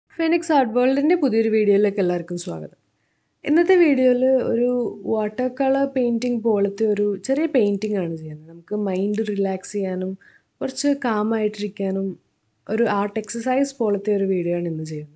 Phoenix art വേൾഡിൻ്റെ പുതിയൊരു വീഡിയോയിലേക്ക് എല്ലാവർക്കും സ്വാഗതം ഇന്നത്തെ വീഡിയോയിൽ ഒരു വാട്ടർ കളർ പെയിൻറ്റിങ് പോലത്തെ ഒരു ചെറിയ പെയിൻറ്റിംഗ് ആണ് ചെയ്യുന്നത് നമുക്ക് മൈൻഡ് റിലാക്സ് ചെയ്യാനും കുറച്ച് കാമായിട്ടിരിക്കാനും ഒരു ആർട്ട് എക്സസൈസ് പോലത്തെ ഒരു വീഡിയോ ആണ് ഇന്ന് ചെയ്യുന്നത്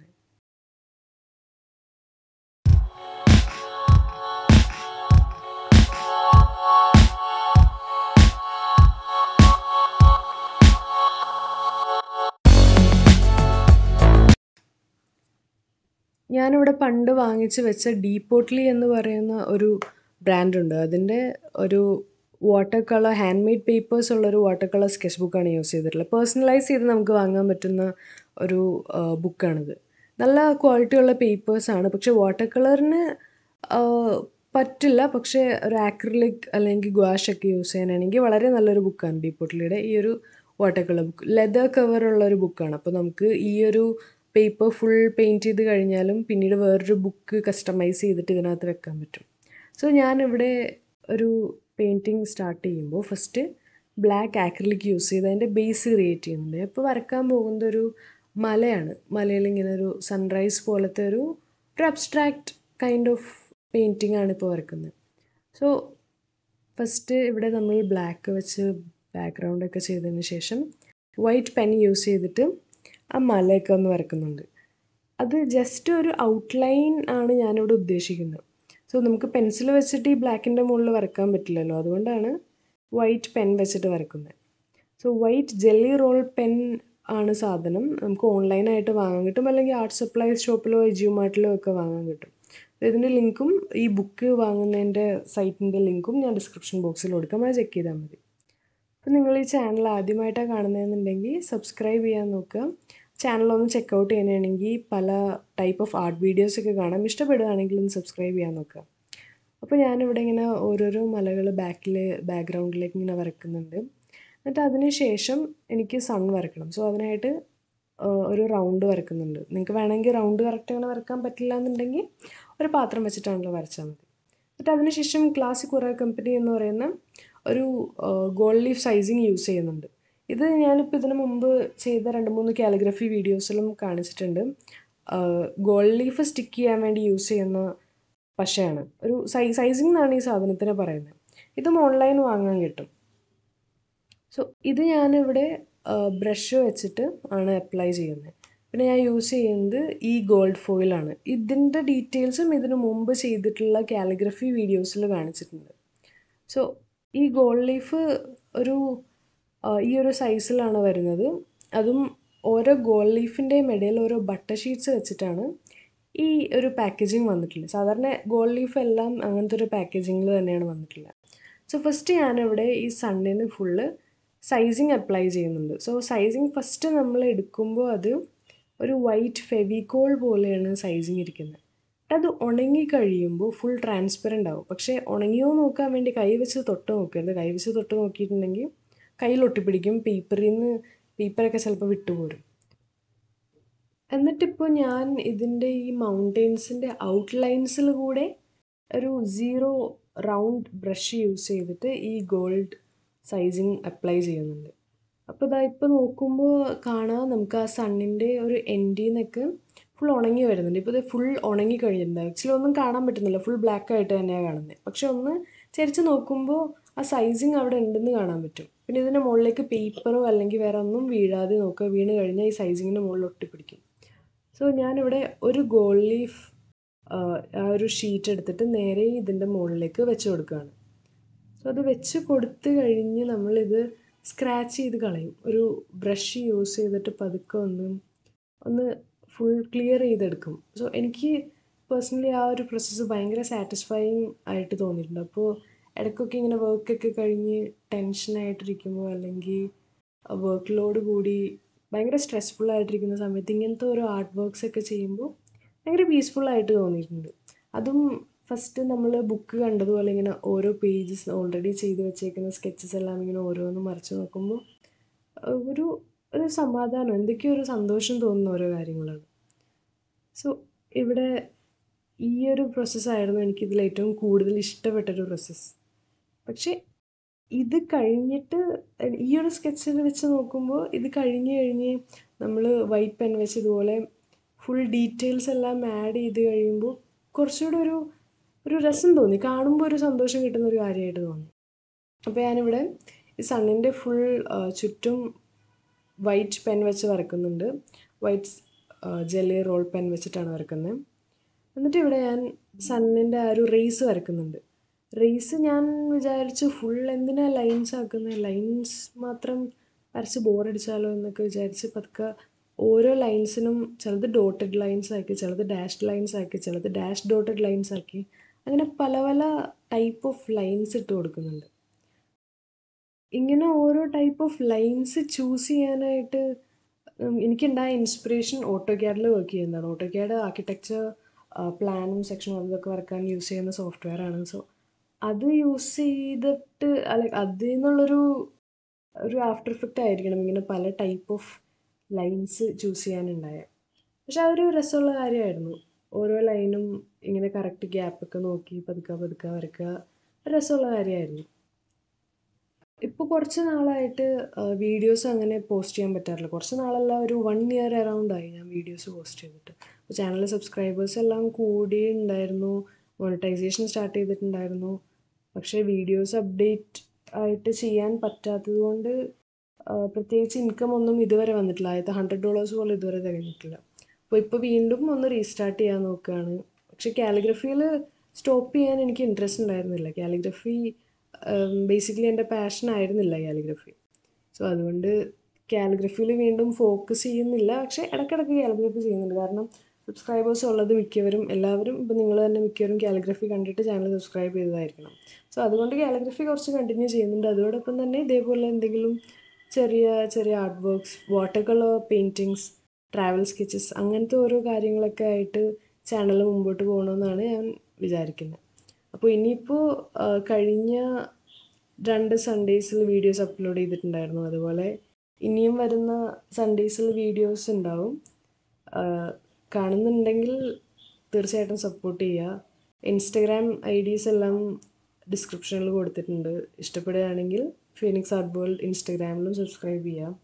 ഞാനിവിടെ പണ്ട് വാങ്ങിച്ച് വെച്ച ഡീപോട്ട്ലി എന്ന് പറയുന്ന ഒരു ബ്രാൻഡുണ്ട് അതിൻ്റെ ഒരു water colour hand made papers ഉള്ളൊരു വാട്ടർ കളർ സ്കെച്ച് ബുക്കാണ് യൂസ് ചെയ്തിട്ടുള്ളത് പേഴ്സണലൈസ് ചെയ്ത് നമുക്ക് വാങ്ങാൻ പറ്റുന്ന ഒരു ബുക്കാണിത് നല്ല ക്വാളിറ്റി ഉള്ള പേപ്പേഴ്സാണ് പക്ഷേ വാട്ടർ കളറിന് പറ്റില്ല പക്ഷേ ഒരു ആക്രിലിക് അല്ലെങ്കിൽ ഗ്വാഷ് ഒക്കെ യൂസ് ചെയ്യാനാണെങ്കിൽ വളരെ നല്ലൊരു ബുക്കാണ് ഡീപോട്ട്ലിയുടെ ഈ ഒരു വാട്ടർ കളർ ബുക്ക് ലെതർ കവറുള്ള ഒരു ബുക്കാണ് അപ്പോൾ നമുക്ക് ഈ ഒരു പേപ്പർ ഫുൾ പെയിൻറ്റ് ചെയ്ത് കഴിഞ്ഞാലും പിന്നീട് വേറൊരു ബുക്ക് കസ്റ്റമൈസ് ചെയ്തിട്ട് ഇതിനകത്ത് വെക്കാൻ പറ്റും സോ ഞാനിവിടെ ഒരു പെയിൻറ്റിങ് സ്റ്റാർട്ട് ചെയ്യുമ്പോൾ ഫസ്റ്റ് ബ്ലാക്ക് ആക്രിലിക് യൂസ് ചെയ്ത് അതിൻ്റെ ബേസ് ക്രിയേറ്റ് ചെയ്യുന്നുണ്ട് അപ്പോൾ വരക്കാൻ പോകുന്നത് ഒരു മലയാണ് മലയിൽ ഇങ്ങനെ ഒരു സൺറൈസ് പോലത്തെ ഒരു ഒരു അബ്സ്ട്രാക്റ്റ് കൈൻഡ് ഓഫ് പെയിൻറ്റിംഗ് ആണ് ഇപ്പോൾ വരക്കുന്നത് സോ ഫസ്റ്റ് ഇവിടെ നമ്മൾ ബ്ലാക്ക് വെച്ച് ബാക്ക്ഗ്രൗണ്ടൊക്കെ ചെയ്തതിന് ശേഷം വൈറ്റ് പെൻ യൂസ് ചെയ്തിട്ട് ആ മലയൊക്കെ ഒന്ന് വരക്കുന്നുണ്ട് അത് ജസ്റ്റ് ഒരു ഔട്ട്ലൈൻ ആണ് ഞാനിവിടെ ഉദ്ദേശിക്കുന്നത് സോ നമുക്ക് പെൻസിൽ വെച്ചിട്ട് ഈ ബ്ലാക്കിൻ്റെ മുകളിൽ വരക്കാൻ പറ്റില്ലല്ലോ അതുകൊണ്ടാണ് വൈറ്റ് പെൻ വെച്ചിട്ട് വരക്കുന്നത് so white jelly roll pen ആണ് സാധനം നമുക്ക് ഓൺലൈനായിട്ട് വാങ്ങാൻ കിട്ടും അല്ലെങ്കിൽ ആർട്ട് സപ്ലൈസ് ഷോപ്പിലോ ജിയോ മാർട്ടിലോ ഒക്കെ വാങ്ങാൻ കിട്ടും ഇതിൻ്റെ ലിങ്കും ഈ ബുക്ക് വാങ്ങുന്നതിൻ്റെ സൈറ്റിൻ്റെ ലിങ്കും ഞാൻ ഡിസ്ക്രിപ്ഷൻ ബോക്സിൽ കൊടുക്കാം അത് ചെക്ക് ചെയ്താൽ മതി അപ്പോൾ നിങ്ങൾ ഈ ചാനൽ ആദ്യമായിട്ടാണ് കാണുന്നതെന്നുണ്ടെങ്കിൽ സബ്സ്ക്രൈബ് ചെയ്യാൻ നോക്കുക ചാനലൊന്ന് ചെക്കൗട്ട് ചെയ്യണമെങ്കിൽ പല ടൈപ്പ് ഓഫ് ആർട്ട് വീഡിയോസ് ഒക്കെ കാണാം ഇഷ്ടപ്പെടുകയാണെങ്കിൽ ഒന്ന് സബ്സ്ക്രൈബ് ചെയ്യാൻ നോക്കുക അപ്പോൾ ഞാനിവിടെ ഇങ്ങനെ ഓരോരോ മലകൾ ബാക്കിൽ ബാക്ക്ഗ്രൗണ്ടിലേക്ക് ഇങ്ങനെ വരക്കുന്നുണ്ട് എന്നിട്ട് അതിന് ശേഷം എനിക്ക് സൺ വരക്കണം സോ അതിനായിട്ട് ഒരു റൗണ്ട് വരക്കുന്നുണ്ട് നിങ്ങൾക്ക് വേണമെങ്കിൽ റൗണ്ട് കറക്റ്റ് അങ്ങനെ വരക്കാൻ പറ്റില്ല എന്നുണ്ടെങ്കിൽ ഒരു പാത്രം വെച്ചിട്ടാണല്ലോ വരച്ചാൽ മതി എന്നിട്ട് അതിനുശേഷം ക്ലാസിക് കുറേ കമ്പനി എന്ന് പറയുന്ന ഒരു ഗോൾഡ് ലീഫ് സൈസിങ് യൂസ് ചെയ്യുന്നുണ്ട് ഇത് ഞാനിപ്പോൾ ഇതിനു മുമ്പ് ചെയ്ത രണ്ട് മൂന്ന് കാലിഗ്രഫി വീഡിയോസിലും കാണിച്ചിട്ടുണ്ട് ഗോൾഡ് ലീഫ് സ്റ്റിക്ക് ചെയ്യാൻ വേണ്ടി യൂസ് ചെയ്യുന്ന പശയാണ് ഒരു സൈ സൈസിങ് എന്നാണ് ഈ സാധനത്തിന് പറയുന്നത് ഇതും ഓൺലൈൻ വാങ്ങാൻ കിട്ടും സോ ഇത് ഞാനിവിടെ ബ്രഷ് വെച്ചിട്ട് ആണ് അപ്ലൈ ചെയ്യുന്നത് പിന്നെ ഞാൻ യൂസ് ചെയ്യുന്നത് ഈ ഗോൾഡ് ഫോയിലാണ് ഇതിൻ്റെ ഡീറ്റെയിൽസും ഇതിനു മുമ്പ് ചെയ്തിട്ടുള്ള കാലിഗ്രഫി വീഡിയോസിൽ കാണിച്ചിട്ടുണ്ട് സോ ഈ ഗോൾഡ് ലീഫ് ഒരു ഈ ഒരു സൈസിലാണ് വരുന്നത് അതും ഓരോ ഗോൾഡ് ലീഫിൻ്റെയും ഇടയിൽ ഓരോ ബട്ടർ ഷീറ്റ്സ് വെച്ചിട്ടാണ് ഈ ഒരു പാക്കേജിങ് വന്നിട്ടുള്ളത് സാധാരണ ഗോൾഡ് ലീഫ് എല്ലാം അങ്ങനത്തെ ഒരു പാക്കേജിങ്ങിൽ തന്നെയാണ് വന്നിട്ടുള്ളത് സോ ഫസ്റ്റ് ഞാനിവിടെ ഈ സണ്ണിന് ഫുള്ള് സൈസിങ് അപ്ലൈ ചെയ്യുന്നുണ്ട് സോ സൈസിങ് ഫസ്റ്റ് നമ്മൾ എടുക്കുമ്പോൾ അത് ഒരു വൈറ്റ് ഫെവിക്കോൾ പോലെയാണ് സൈസിങ് ഇരിക്കുന്നത് അത് ഉണങ്ങി കഴിയുമ്പോൾ ഫുൾ ട്രാൻസ്പെറൻ്റ് ആവും പക്ഷേ ഉണങ്ങിയോ നോക്കാൻ വേണ്ടി കൈ വെച്ച് തൊട്ട് നോക്കരുത് കൈ വെച്ച് തൊട്ട് നോക്കിയിട്ടുണ്ടെങ്കിൽ കയ്യിൽ ഒട്ടിപ്പിടിക്കും പേപ്പറിൽ നിന്ന് പേപ്പറൊക്കെ ചിലപ്പോൾ വിട്ടുപോരും എന്നിട്ടിപ്പോൾ ഞാൻ ഇതിൻ്റെ ഈ മൗണ്ടെയ്ൻസിൻ്റെ ഔട്ട്ലൈൻസിൽ കൂടെ ഒരു സീറോ റൗണ്ട് ബ്രഷ് യൂസ് ചെയ്തിട്ട് ഈ ഗോൾഡ് സൈസിങ് അപ്ലൈ ചെയ്യുന്നുണ്ട് അപ്പോൾ ഇതാ ഇപ്പോൾ നോക്കുമ്പോൾ കാണാം നമുക്ക് ആ സണ്ണിൻ്റെ ഒരു എൻഡിൽ നിന്നൊക്കെ ഫുൾ ഉണങ്ങി വരുന്നുണ്ട് ഇപ്പോൾ ഇത് ഫുൾ ഉണങ്ങി കഴിഞ്ഞിട്ടുണ്ട് ആക്ച്വലി ഒന്നും കാണാൻ പറ്റുന്നില്ല ഫുൾ ബ്ലാക്ക് ആയിട്ട് തന്നെയാണ് കാണുന്നത് പക്ഷെ ഒന്ന് ചരിച്ച് നോക്കുമ്പോൾ ആ സൈസിങ് അവിടെ ഉണ്ടെന്ന് കാണാൻ പറ്റും പിന്നെ ഇതിൻ്റെ മുകളിലേക്ക് പേപ്പറോ അല്ലെങ്കിൽ വേറെ ഒന്നും വീഴാതെ നോക്കുക വീണ് കഴിഞ്ഞാൽ ഈ സൈസിങ്ങിൻ്റെ മുകളിൽ ഒട്ടിപ്പിടിക്കും സോ ഞാനിവിടെ ഒരു ഗോൾഡ് ലീഫ് ആ ഒരു ഷീറ്റ് എടുത്തിട്ട് നേരെ ഇതിൻ്റെ മുകളിലേക്ക് വെച്ച് കൊടുക്കുകയാണ് സോ അത് വെച്ച് കൊടുത്തു കഴിഞ്ഞ് നമ്മളിത് സ്ക്രാച്ച് ചെയ്ത് കളയും ഒരു ബ്രഷ് യൂസ് ചെയ്തിട്ട് പതുക്കെ ഒന്ന് ഒന്ന് ഫുൾ ക്ലിയർ ചെയ്തെടുക്കും സോ എനിക്ക് പേഴ്സണലി ആ ഒരു പ്രോസസ്സ് ഭയങ്കര സാറ്റിസ്ഫൈങ് ആയിട്ട് തോന്നിയിട്ടുണ്ട് അപ്പോൾ ഇടയ്ക്കൊക്കെ ഇങ്ങനെ വർക്കൊക്കെ കഴിഞ്ഞ് ടെൻഷനായിട്ടിരിക്കുമ്പോൾ അല്ലെങ്കിൽ വർക്ക് ലോഡ് കൂടി ഭയങ്കര സ്ട്രെസ്ഫുൾ ആയിട്ടിരിക്കുന്ന സമയത്ത് ഇങ്ങനത്തെ ഓരോ ആർട്ട് വർക്ക്സ് ഒക്കെ ചെയ്യുമ്പോൾ ഭയങ്കര പീസ്ഫുൾ ആയിട്ട് തോന്നിയിട്ടുണ്ട് അതും ഫസ്റ്റ് നമ്മൾ ബുക്ക് കണ്ടതുപോലെ ഇങ്ങനെ ഓരോ പേജസ് ഓൾറെഡി ചെയ്ത് വെച്ചേക്കുന്ന സ്കെച്ചസ് എല്ലാം ഇങ്ങനെ ഓരോന്ന് മറിച്ച് നോക്കുമ്പോൾ ഒരു ഒരു സമാധാനം എന്തൊക്കെയോ ഒരു സന്തോഷം തോന്നുന്ന ഓരോ കാര്യങ്ങളാണ് സോ ഇവിടെ ഈ ഒരു പ്രോസസ്സായിരുന്നു എനിക്കിതിൽ ഏറ്റവും കൂടുതൽ ഇഷ്ടപ്പെട്ടൊരു പ്രോസസ്സ് പക്ഷേ ഇത് കഴിഞ്ഞിട്ട് ഈ ഒരു സ്കെച്ചിൽ വെച്ച് നോക്കുമ്പോൾ ഇത് കഴിഞ്ഞ് കഴിഞ്ഞ് നമ്മൾ വൈറ്റ് പെൻ വെച്ച് ഇതുപോലെ ഫുൾ ഡീറ്റെയിൽസ് എല്ലാം ആഡ് ചെയ്ത് കഴിയുമ്പോൾ കുറച്ചുകൂടെ ഒരു ഒരു രസം തോന്നി കാണുമ്പോൾ ഒരു സന്തോഷം കിട്ടുന്ന ഒരു കാര്യമായിട്ട് തോന്നി അപ്പോൾ ഞാനിവിടെ ഈ സണ്ണിൻ്റെ ഫുൾ ചുറ്റും വൈറ്റ് പെൻ വെച്ച് വരക്കുന്നുണ്ട് വൈറ്റ് ജെല്ലി റോൾ പെൻ വെച്ചിട്ടാണ് വരക്കുന്നത് എന്നിട്ട് ഇവിടെ ഞാൻ സണ്ണിൻ്റെ ആ ഒരു റേസ് വരക്കുന്നുണ്ട് റേസ് ഞാൻ വിചാരിച്ചു ഫുൾ എന്തിനാ ലൈൻസ് ആക്കുന്നത് ലൈൻസ് മാത്രം വരച്ച് ബോറടിച്ചാലോ എന്നൊക്കെ വിചാരിച്ച് പതുക്കെ ഓരോ ലൈൻസിനും ചിലത് ഡോട്ടഡ് ലൈൻസ് ആക്കി ചിലത് ഡാഷ്ഡ് ലൈൻസ് ആക്കി ചിലത് ഡാഷ് ഡോട്ടഡ് ലൈൻസ് ആക്കി അങ്ങനെ പല പല ടൈപ്പ് ഓഫ് ലൈൻസ് ഇട്ട് കൊടുക്കുന്നുണ്ട് ഇങ്ങനെ ഓരോ ടൈപ്പ് ഓഫ് ലൈൻസ് ചൂസ് ചെയ്യാനായിട്ട് എനിക്കുണ്ടായ ഇൻസ്പിറേഷൻ ഓട്ടോ ക്യാഡിൽ വർക്ക് ചെയ്യുന്നതാണ് ഓട്ടോ ക്യാഡ് ആർക്കിടെക്ചർ പ്ലാനും സെക്ഷനും അതൊക്കെ വരക്കാൻ യൂസ് ചെയ്യുന്ന സോഫ്റ്റ്വെയർ ആണ് സോ അത് യൂസ് ചെയ്തിട്ട് അല്ല അതിൽ നിന്നുള്ളൊരു ഒരു ആഫ്റ്റർ ഇഫക്റ്റ് ആയിരിക്കണം ഇങ്ങനെ പല ടൈപ്പ് ഓഫ് ലൈൻസ് ചൂസ് ചെയ്യാനുണ്ടായ പക്ഷെ അതൊരു രസമുള്ള കാര്യമായിരുന്നു ഓരോ ലൈനും ഇങ്ങനെ കറക്റ്റ് ഗ്യാപ്പൊക്കെ നോക്കി പതുക്കെ പതുക്കെ വരക്കുക രസമുള്ള കാര്യമായിരുന്നു ഇപ്പോൾ കുറച്ച് നാളായിട്ട് വീഡിയോസ് അങ്ങനെ പോസ്റ്റ് ചെയ്യാൻ പറ്റാറില്ല കുറച്ച് നാളല്ല ഒരു വൺ ഇയർ അറൗണ്ട് ആയി ഞാൻ വീഡിയോസ് പോസ്റ്റ് ചെയ്തിട്ട് അപ്പോൾ ചാനൽ സബ്സ്ക്രൈബേഴ്സ് എല്ലാം കൂടിയിട്ടുണ്ടായിരുന്നു മോണിറ്റൈസേഷൻ സ്റ്റാർട്ട് ചെയ്തിട്ടുണ്ടായിരുന്നു പക്ഷേ വീഡിയോസ് അപ്ഡേറ്റ് ആയിട്ട് ചെയ്യാൻ പറ്റാത്തത് കൊണ്ട് പ്രത്യേകിച്ച് ഇൻകം ഒന്നും ഇതുവരെ വന്നിട്ടില്ല ആദ്യത്തെ ഹൺഡ്രഡ് ഡോളേഴ്സ് പോലും ഇതുവരെ തികഞ്ഞിട്ടില്ല അപ്പോൾ ഇപ്പോൾ വീണ്ടും ഒന്ന് റീസ്റ്റാർട്ട് ചെയ്യാൻ നോക്കുകയാണ് പക്ഷേ കാലിഗ്രഫിയിൽ സ്റ്റോപ്പ് ചെയ്യാൻ എനിക്ക് ഇൻട്രസ്റ്റ് ഉണ്ടായിരുന്നില്ല കാലിഗ്രഫി ബേസിക്കലി എൻ്റെ പാഷൻ ആയിരുന്നില്ല കാലിഗ്രഫി സോ അതുകൊണ്ട് കാലിഗ്രഫിയിൽ വീണ്ടും ഫോക്കസ് ചെയ്യുന്നില്ല പക്ഷേ ഇടയ്ക്കിടയ്ക്ക് കാലിഗ്രഫി ചെയ്യുന്നുണ്ട് കാരണം സബ്സ്ക്രൈബേഴ്സ് ഉള്ളത് മിക്കവരും എല്ലാവരും ഇപ്പം നിങ്ങൾ തന്നെ മിക്കവരും കാലിഗ്രഫി കണ്ടിട്ട് ചാനൽ സബ്സ്ക്രൈബ് ചെയ്തതായിരിക്കണം സോ അതുകൊണ്ട് കാലിഗ്രഫി കുറച്ച് കണ്ടിന്യൂ ചെയ്യുന്നുണ്ട് അതോടൊപ്പം തന്നെ ഇതേപോലെ എന്തെങ്കിലും ചെറിയ ചെറിയ art works water colour paintings travel sketches അങ്ങനത്തെ ഓരോ കാര്യങ്ങളൊക്കെ ആയിട്ട് ചാനൽ മുമ്പോട്ട് പോകണമെന്നാണ് ഞാൻ വിചാരിക്കുന്നത് അപ്പോൾ ഇനിയിപ്പോൾ കഴിഞ്ഞ രണ്ട് സൺഡേസിൽ വീഡിയോസ് അപ്ലോഡ് ചെയ്തിട്ടുണ്ടായിരുന്നു അതുപോലെ ഇനിയും വരുന്ന സൺഡേസിൽ വീഡിയോസ് ഉണ്ടാവും കാണുന്നുണ്ടെങ്കിൽ തീർച്ചയായിട്ടും സപ്പോർട്ട് ചെയ്യുക ഇൻസ്റ്റഗ്രാം ഐ ഡീസ് എല്ലാം ഡിസ്ക്രിപ്ഷനിൽ കൊടുത്തിട്ടുണ്ട് ഇഷ്ടപ്പെടുകയാണെങ്കിൽ ഫീനിക്സ് ആർട്ട് വേൾഡ് ഇൻസ്റ്റഗ്രാമിലും സബ്സ്ക്രൈബ് ചെയ്യാം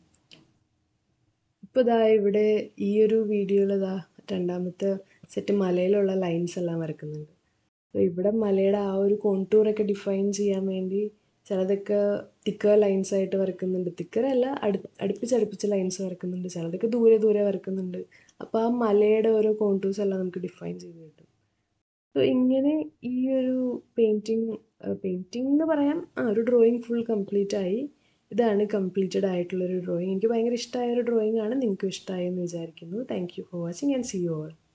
ഇപ്പോൾ ഇതാ ഇവിടെ ഈ ഒരു വീഡിയോയിൽ ഇതാ രണ്ടാമത്തെ സെറ്റ് മലയിലുള്ള ലൈൻസ് എല്ലാം വരക്കുന്നുണ്ട് അപ്പോൾ ഇവിടെ മലയുടെ ആ ഒരു കോണ്ടൂറൊക്കെ ഡിഫൈൻ ചെയ്യാൻ വേണ്ടി ചിലതൊക്കെ തിക്കർ ലൈൻസ് ആയിട്ട് വരക്കുന്നുണ്ട് തിക്കറല്ല അടു അടുപ്പിച്ചടുപ്പിച്ച് ലൈൻസ് വരക്കുന്നുണ്ട് ചിലതൊക്കെ ദൂരെ ദൂരെ വരക്കുന്നുണ്ട് അപ്പോൾ ആ മലയുടെ ഓരോ കോണ്ടൂർസ് എല്ലാം നമുക്ക് ഡിഫൈൻ ചെയ്ത് കിട്ടും അപ്പോൾ ഇങ്ങനെ ഈ ഒരു പെയിൻറ്റിങ് പെയിൻറ്റിംഗ് എന്ന് പറയാം ആ ഒരു ഡ്രോയിങ് ഫുൾ കംപ്ലീറ്റ് ആയി ഇതാണ് കംപ്ലീറ്റഡ് ആയിട്ടുള്ളൊരു ഡ്രോയിങ് എനിക്ക് ഭയങ്കര ഇഷ്ടമായ ഒരു ഡ്രോയിങ് ആണ് നിങ്ങൾക്കും ഇഷ്ടമായി എന്ന് വിചാരിക്കുന്നു thank you for watching and see you all